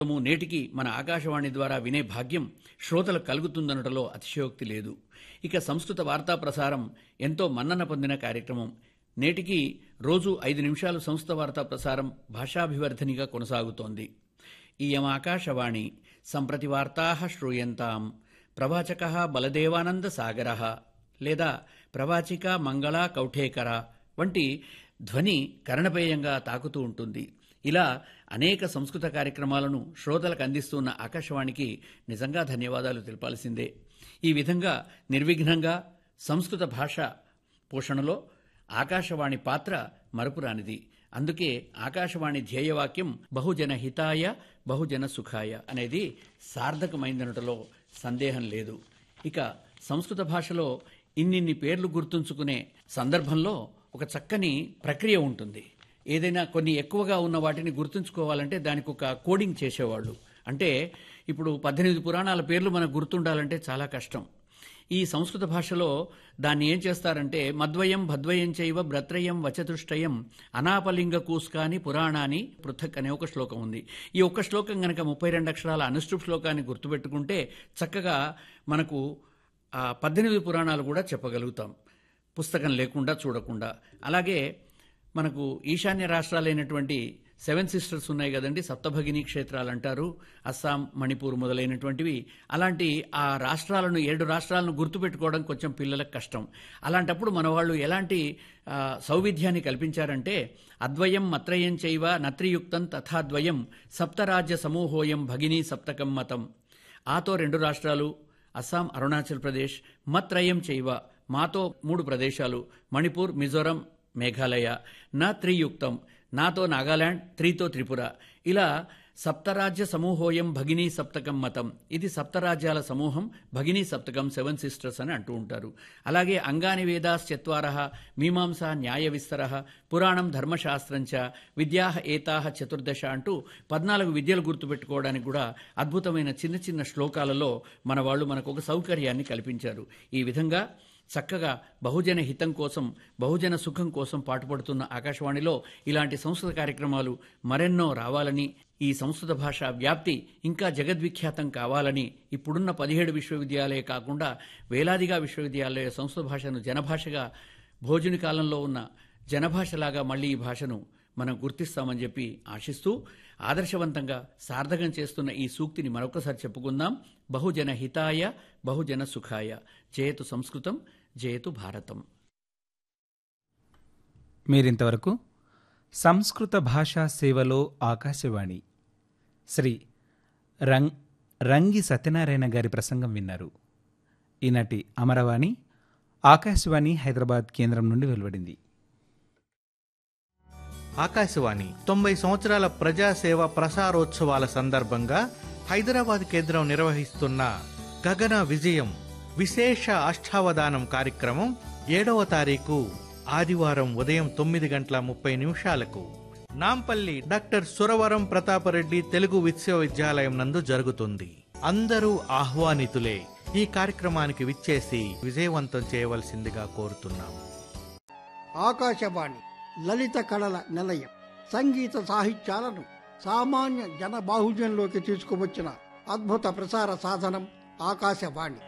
ము నేటికి మన ఆకాశవాణి ద్వారా వినే భాగ్యం శ్రోతలకు కలుగుతుందనటలో అతిశయోక్తి లేదు ఇక సంస్కృత వార్తా ప్రసారం ఎంతో మన్నన పొందిన కార్యక్రమం నేటికి రోజు ఐదు నిమిషాలు సంస్కృత వార్తా ప్రసారం భాషాభివర్ధనిగా కొనసాగుతోంది ఇయం ఆకాశవాణి సంప్రతి వార్తా శ్రూయంతాం ప్రవాచక బలదేవానంద సాగర లేదా ప్రవాచిక మంగళ కౌఠేకర వంటి ధ్వని కర్ణపేయంగా తాకుతూ ఉంటుంది ఇలా అనేక సంస్కృత కార్యక్రమాలను శ్రోతలకు అందిస్తున్న ఆకాశవాణికి నిజంగా ధన్యవాదాలు తెలపాల్సిందే ఈ విధంగా నిర్విఘ్నంగా సంస్కృత భాష పోషణలో ఆకాశవాణి పాత్ర మరపురానిది అందుకే ఆకాశవాణి ధ్యేయవాక్యం బహుజన హితాయ బహుజన సుఖాయ అనేది సార్థకమైందనటలో సందేహం లేదు ఇక సంస్కృత భాషలో ఇన్నిన్ని పేర్లు గుర్తుంచుకునే సందర్భంలో ఒక చక్కని ప్రక్రియ ఉంటుంది ఏదైనా కొన్ని ఎక్కువగా ఉన్న వాటిని గుర్తుంచుకోవాలంటే దానికి ఒక కోడింగ్ చేసేవాళ్ళు అంటే ఇప్పుడు పద్దెనిమిది పురాణాల పేర్లు మనకు గుర్తుండాలంటే చాలా కష్టం ఈ సంస్కృత భాషలో దాన్ని ఏం చేస్తారంటే మద్వయం భద్వయం చైవ భ్రత్రయం వచతుష్టయం అనాపలింగ కూస్కాని పురాణాని పృథక్ అనే ఒక శ్లోకం ఉంది ఈ ఒక్క శ్లోకం గనక ముప్పై రెండు అక్షరాల అనుష్ఠుప్ శ్లోకాన్ని గుర్తుపెట్టుకుంటే చక్కగా మనకు ఆ పద్దెనిమిది పురాణాలు కూడా చెప్పగలుగుతాం పుస్తకం లేకుండా చూడకుండా అలాగే మనకు ఈశాన్య రాష్ట్రాలైనటువంటి సెవెన్ సిస్టర్స్ ఉన్నాయి కదండి సప్తభగిని క్షేత్రాలు అంటారు అస్సాం మణిపూర్ మొదలైనటువంటివి అలాంటి ఆ రాష్ట్రాలను ఏడు రాష్ట్రాలను గుర్తుపెట్టుకోవడం కొంచెం పిల్లలకు కష్టం అలాంటప్పుడు మన వాళ్ళు ఎలాంటి ఆ, సౌవిధ్యాన్ని కల్పించారంటే అద్వయం మత్రయం చైవ నత్రియుక్తం తథాద్వయం సప్తరాజ్య సమూహోయం భగినీ సప్తకం మతం ఆతో రెండు రాష్ట్రాలు అస్సాం అరుణాచల్ ప్రదేశ్ మత్రయం చైవ మాతో మూడు ప్రదేశాలు మణిపూర్ మిజోరం మేఘాలయ నా త్రియుక్తం నాతో నాగాలాండ్ త్రీతో త్రిపుర ఇలా సప్తరాజ్య సమూహోయం భగినీ సప్తకం మతం ఇది సప్తరాజ్యాల సమూహం భగినీ సప్తకం సెవెన్ సిస్టర్స్ అని అంటూ ఉంటారు అలాగే అంగాని వేదాశ్చత్వార మీమాంస న్యాయ విస్తర పురాణం ధర్మశాస్త్రంచ విద్యా ఏతాహ చతుర్దశ అంటూ పద్నాలుగు విద్యలు గుర్తుపెట్టుకోవడానికి కూడా అద్భుతమైన చిన్న చిన్న శ్లోకాలలో మన వాళ్ళు మనకు ఒక సౌకర్యాన్ని కల్పించారు ఈ విధంగా చక్కగా బహుజన హితం కోసం బహుజన సుఖం కోసం పాటుపడుతున్న ఆకాశవాణిలో ఇలాంటి సంస్కృత కార్యక్రమాలు మరెన్నో రావాలని ఈ సంస్కృత భాష వ్యాప్తి ఇంకా జగద్విఖ్యాతం కావాలని ఇప్పుడున్న పదిహేడు విశ్వవిద్యాలయ కాకుండా వేలాదిగా విశ్వవిద్యాలయ సంస్కృత భాషను జనభాషగా భోజన కాలంలో ఉన్న జనభాషలాగా మళ్ళీ ఈ భాషను మనం గుర్తిస్తామని చెప్పి ఆశిస్తూ ఆదర్శవంతంగా సార్థకం చేస్తున్న ఈ సూక్తిని మరొకసారి చెప్పుకుందాం బహుజన హితాయ బహుజన సుఖాయ జయతు సంస్కృతం జయతు భారతం మీరింతవరకు సంస్కృత భాషా సేవలో ఆకాశవాణి శ్రీ రంగ్ రంగి సత్యనారాయణ గారి ప్రసంగం విన్నారు ఈనాటి అమరవాణి ఆకాశవాణి హైదరాబాద్ కేంద్రం నుండి వెలువడింది ఆకాశవాణి తొంభై సంవత్సరాల ప్రజాసేవ ప్రసారోత్సవాల సందర్భంగా హైదరాబాద్ కేంద్రం నిర్వహిస్తున్న గగన విజయం విశేష అష్టావధానం కార్యక్రమం ఏడవ తారీఖు ఆదివారం ఉదయం తొమ్మిది గంటల ముప్పై నిమిషాలకు నాంపల్లి డాక్టర్ సురవరం ప్రతాపరెడ్డి తెలుగు విశ్వవిద్యాలయం నందు జరుగుతుంది అందరూ ఆహ్వానితులే ఈ కార్యక్రమానికి విచ్చేసి విజయవంతం చేయవలసిందిగా కోరుతున్నాం ఆకాశవాణి లలిత కళల నిలయం సంగీత సాహిత్యాలను సామాన్య జన బాహుజ్యంలోకి తీసుకువచ్చిన అద్భుత ప్రసార సాధనం ఆకాశవాణి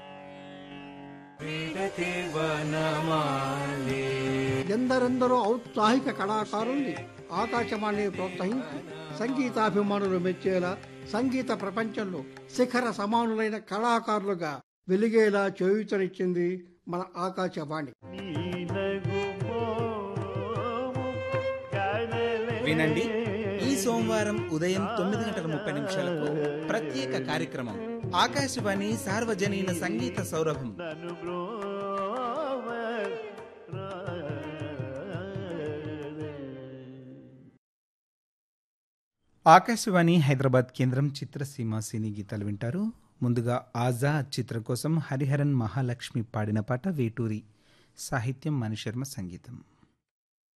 ఎందరెందరో ఔత్సాహిక కళాకారుల్ని ఆకాశవాణి ప్రోత్సహించి సంగీతాభిమానులు మెచ్చేలా సంగీత ప్రపంచంలో శిఖర సమానులైన కళాకారులుగా వెలిగేలా చేయూతనిచ్చింది మన ఆకాశవాణి వినండి ఈ సోమవారం ఉదయం తొమ్మిది గంటల ముప్పై నిమిషాలకు ప్రత్యేక కార్యక్రమం ఆకాశవాణి సార్వజనీన సంగీత సౌరభం ఆకాశవాణి హైదరాబాద్ కేంద్రం చిత్రసీమ సినీ గీతాలు వింటారు ముందుగా ఆజాద్ చిత్రం కోసం హరిహరన్ మహాలక్ష్మి పాడిన పాట వేటూరి సాహిత్యం మణిశర్మ సంగీతం